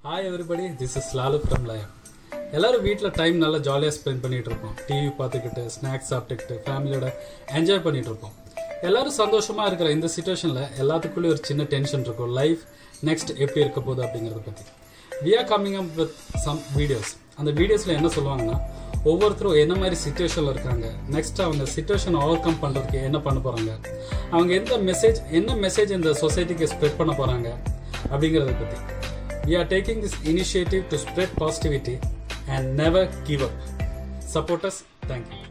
Hi everybody this is Lalu from Layam எல்லாரும் வீட்டில் time நல்லா ஜாலியாக ஸ்பெண்ட் பண்ணிட்டு இருப்போம் டிவி பார்த்துக்கிட்டு ஸ்நாக்ஸ் சாப்பிட்டுக்கிட்டு ஃபேமிலியோட என்ஜாய் பண்ணிட்டு இருப்போம் எல்லாரும் சந்தோஷமா இருக்கிற இந்த சுச்சுவேஷனில் எல்லாத்துக்குள்ளேயும் ஒரு சின்ன டென்ஷன் இருக்கும் லைஃப் நெக்ஸ்ட் எப்படி இருக்க போகுது அப்படிங்கிறத பற்றி we are coming up with some videos அந்த வீடியோஸில் என்ன சொல்லுவாங்கன்னா ஒவ்வொருத்தரும் என்ன மாதிரி சுச்சுவேஷனில் இருக்காங்க நெக்ஸ்ட் அவங்க சுச்சுவேஷன் ஓவர் கம் பண்ணுறதுக்கு என்ன பண்ண போகிறாங்க அவங்க எந்த மெசேஜ் என்ன மெசேஜ் இந்த சொசைட்டிக்கு ஸ்ப்ரெட் பண்ண போகிறாங்க அப்படிங்கிறத பற்றி We are taking this initiative to spread positivity and never give up. Support us. Thank you.